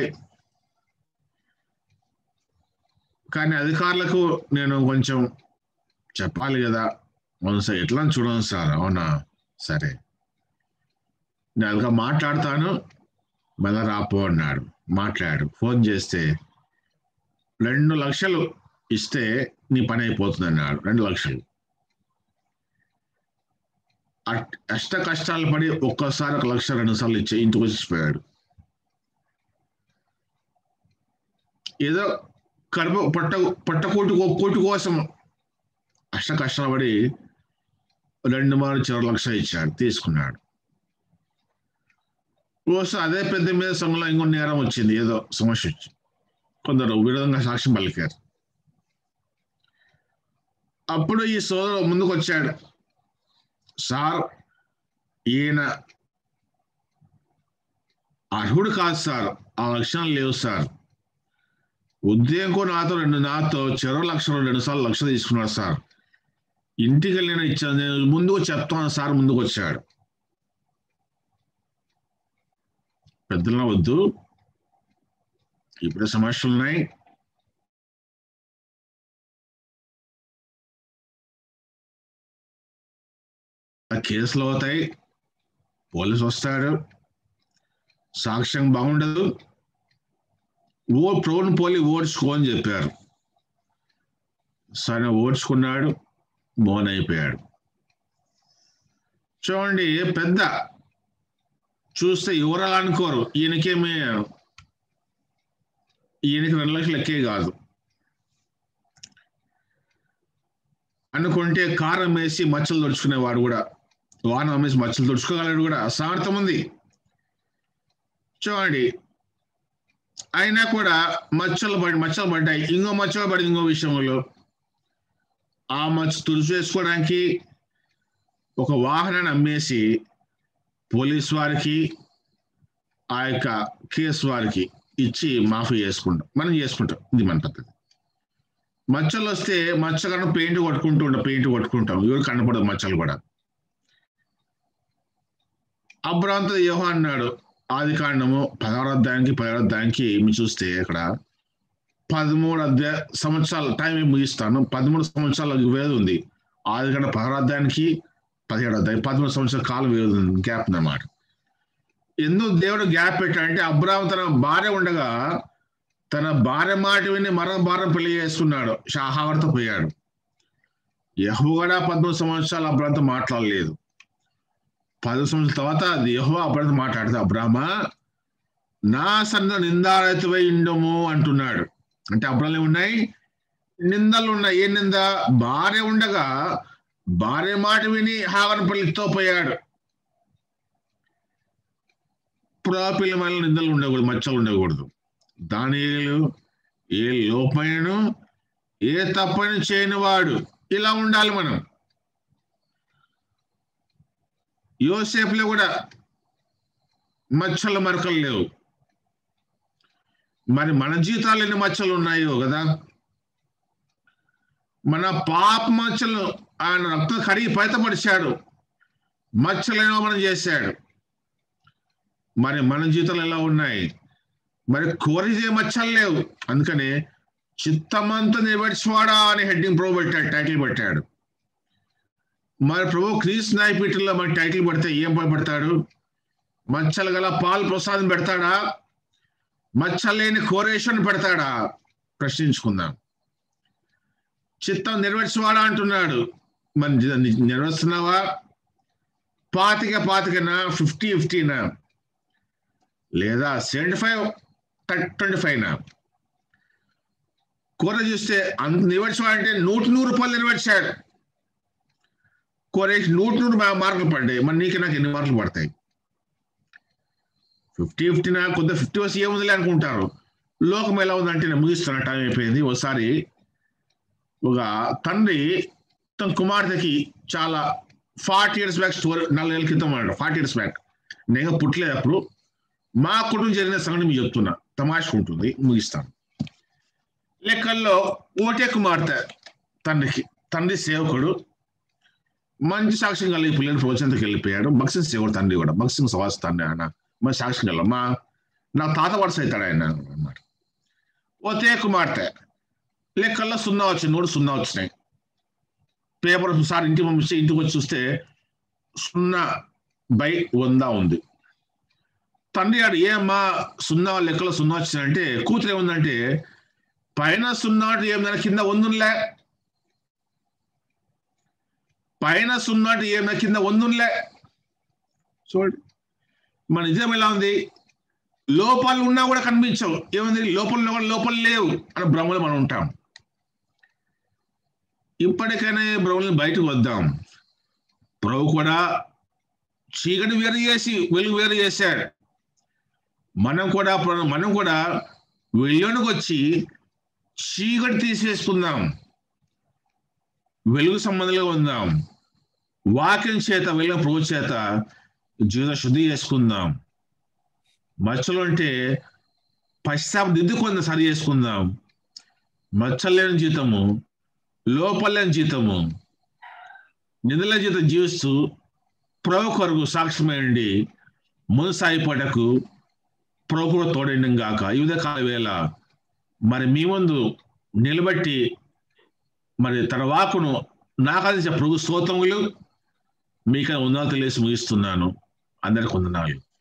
కానీ అధికారులకు నేను కొంచెం చెప్పాలి కదా అవును సార్ ఎట్లా చూడండి సార్ అవునా సరే నేను అదిగా మాట్లాడతాను మళ్ళా రాపో అన్నాడు మాట్లాడు ఫోన్ చేస్తే రెండు లక్షలు ఇస్తే నీ పని అయిపోతుంది అన్నాడు రెండు లక్షలు అట్- అష్ట కష్టాలు పడి ఒక్కసారి ఒక లక్ష రెండు సార్లు ఇచ్చి ఇంటికి వచ్చిపోయాడు ఏదో కడుపు పట్ట పట్టకూటి కోటి కోసం అష్ట కష్టాలు పడి రెండు మారు చివరి లక్ష ఇచ్చాడు తీసుకున్నాడు ఓసారి అదే పెద్ద మీద సమయంలో ఇంకో నేరం వచ్చింది ఏదో సమస్య వచ్చి కొందరు విధంగా సాక్ష్యం పలికారు అప్పుడు ఈ సోదరు ముందుకు వచ్చాడు సార్ ఈయన అర్హుడు కాదు సార్ ఆ లక్షణాలు లేవు సార్ ఉద్యోగంకో నాతో రెండు నాతో చెరో లక్షలు రెండు సార్లు లక్ష తీసుకున్నాడు సార్ ఇంటికి వెళ్ళిన ఇచ్చాను నేను ముందుకు చెప్తాను సార్ ముందుకు వచ్చాడు పెద్దల వద్దు ఇప్పుడు సమస్యలు ఉన్నాయి ఆ కేసులు అవుతాయి పోలీసు వస్తాడు సాక్ష్యం బాగుండదు ఓ ప్రోన్ పోలి ఓడ్చుకో అని చెప్పారు సరే ఓడ్చుకున్నాడు బోన్ అయిపోయాడు చూడండి పెద్ద చూస్తే ఎవరు అనుకోరు ఈయనకేమి ఈయనకి రెండు లక్షలు ఎక్కే కాదు అనుకుంటే కారం వేసి మచ్చలు తుడుచుకునేవాడు కూడా వానం వేసి మచ్చలు తుడుచుకోగలడు కూడా సార్థం ఉంది చూడండి అయినా కూడా మచ్చలు పడి మచ్చలు పడ్డాయి ఇంకో మచ్చలు పడింది ఇంకో విషయంలో ఆ మచ్చ తుడిచి వేసుకోవడానికి ఒక వాహనాన్ని అమ్మేసి పోలీస్ వారికి ఆ యొక్క కేసు వారికి ఇచ్చి మాఫీ చేసుకుంటాం మనం చేసుకుంటాం ఇది మన పద్ధతి మచ్చలు వస్తే మచ్చ కన్నా పెయింట్ కొట్టుకుంటూ ఉంటాం పెయింట్ కొట్టుకుంటాం ఎవరు కనపడదు మచ్చలు కూడా అబ్రాంత యోహ అన్నాడు ఆది కాండము పదహారు అధ్యాయానికి పదహారు అధ్యాయానికి మీరు చూస్తే ఇక్కడ పదమూడు అధ్యాయ సంవత్సరాల టైం ముగిస్తాను పదమూడు సంవత్సరాల వేది ఉంది ఆది కాండ పదహారు అధ్యాయానికి పదిహేడు అధ్యాయం పదమూడు సంవత్సరాల కాలం వేది ఉంది గ్యాప్ అన్నమాట ఎందుకు దేవుడు గ్యాప్ పెట్టాడంటే అబ్రాహం తన భార్య ఉండగా తన భార్య మాట విని మరణ భార్య పెళ్లి చేసుకున్నాడు షాహావర్తో పోయాడు యహు కూడా పద్మూడు సంవత్సరాలు అబ్రాంతో మాట్లాడలేదు పది సంవత్సరాల తర్వాత యహో అబ్రాంతో మాట్లాడితే అబ్రాహ్మ నా సన్న నిందారైతువై ఇండము అంటున్నాడు అంటే అబ్రాలు ఉన్నాయి నిందలు ఉన్నాయి ఏ నింద భార్య ఉండగా భార్య మాట విని హావరపల్లితో పోయాడు పురాపిల్లమైన నిందలు ఉండకూడదు మచ్చలు ఉండకూడదు దానిలు ఏ లోపైనను ఏ తప్పని చేయని వాడు ఇలా ఉండాలి మనం యోసేపులో కూడా మచ్చల మరకలు లేవు మరి మన జీవితాలు ఎన్ని మచ్చలు ఉన్నాయో కదా మన పాప మచ్చలు ఆయన రక్తం కడిగి పైతపడిచాడు మచ్చలేనో మనం చేశాడు మరి మన జీవితాలు ఎలా ఉన్నాయి మరి కోరిజే మచ్చలు లేవు అందుకని చిత్తమంతా నిలబడిచివాడా అని హెడ్డింగ్ ప్రో పెట్టాడు టైటిల్ పెట్టాడు మరి ప్రభు క్రీస్ నాయపీఠంలో మరి టైటిల్ పెడితే ఏం పెడతాడు మచ్చలు గల పాల్ ప్రసాదం పెడతాడా మచ్చలేని కోరేషన్ పెడతాడా ప్రశ్నించుకుందాం చిత్తం నెరవేర్చువాడా అంటున్నాడు మరి నెరవేరుస్తున్నావా పాతిక పాతికనా ఫిఫ్టీ ఫిఫ్టీనా లేదా సెవెంటీ ఫైవ్ ట్వంటీ ఫైవ్నా కూర చూస్తే అంత నిలబడిచాడంటే నూట నూరు రూపాయలు నిలబడిచాడు కోరేసి నూట నూరు మార్కులు పడ్డాయి మరి నీకు నాకు ఎన్ని మార్కులు పడతాయి ఫిఫ్టీ ఫిఫ్టీనా కొద్ది ఫిఫ్టీ వస్తే ఏముందిలే అనుకుంటారు లోకం ఎలా ఉందంటే నేను ముగిస్తున్న టైం అయిపోయింది ఒకసారి ఒక తండ్రి తన కుమార్తెకి చాలా ఫార్టీ ఇయర్స్ బ్యాక్ స్టోరీ నాలుగేళ్ళ క్రితం అన్నాడు ఫార్టీ ఇయర్స్ బ్యాక్ నేను పుట్టలేదు అప్పుడు మా కుటుంబం జరిగిన సంగతి మీకు చెప్తున్నా తమాష ఉంటుంది ముగిస్తాను లెక్కల్లో ఓటే కుమార్తె తండ్రికి తండ్రి సేవకుడు మంచి సాక్ష్యం కలిగి పిల్లలు ప్రవచనకి వెళ్ళిపోయాడు భక్సింగ్ సేవకుడు తండ్రి కూడా భక్సింగ్ సవాస్ తండ్రి ఆయన మంచి సాక్ష్యం కల మా నా తాత వరుస అవుతాడు ఆయన అన్నమాట ఓతే కుమార్తె లెక్కల్లో సున్నా వచ్చింది నూడు సున్నా వచ్చినాయి పేపర్ సార్ ఇంటికి పంపిస్తే ఇంటికి వచ్చి చూస్తే సున్నా బై వంద ఉంది తండ్రి ఆడు ఏమ్మా సున్నా లెక్కలో సున్నా వచ్చిందంటే కూతురు ఏముందంటే పైన సున్నా ఏమన్నా కింద వందులే పైన సున్నా ఏమన్నా కింద వందులే చూడండి మన నిజం ఎలా ఉంది లోపాలు ఉన్నా కూడా కనిపించవు ఏముంది లోపల ఉన్నా కూడా లోపల లేవు అని భ్రమలు మనం ఉంటాం ఇప్పటికైనా భ్రమలు బయటకు వద్దాం ప్రభు కూడా చీకటి వేరు చేసి వెలుగు వేరు చేశాడు మనం కూడా మనం కూడా వెలుగునికి వచ్చి చీకటి తీసేసుకుందాం వెలుగు సంబంధంగా ఉందాం వాక్యం చేత వెలుగు ప్రభు చేత జీవిత శుద్ధి చేసుకుందాం మచ్చలు అంటే పశ్చాత్తాప దిద్దుకొని సరి చేసుకుందాం మచ్చలేని జీతము లోపలేని జీతము నిధుల జీతం జీవిస్తూ ప్రభు కొరకు సాక్ష్యమైండి ముందు సాగిపోటకు ప్రభు తోడండి గాక ఈ కాల వేళ మరి మీ ముందు నిలబట్టి మరి తన వాకును నాకందించే ప్రభు స్తోత్రములు మీకు ఉందా తెలియసి ముగిస్తున్నాను అందరికి వందనాలు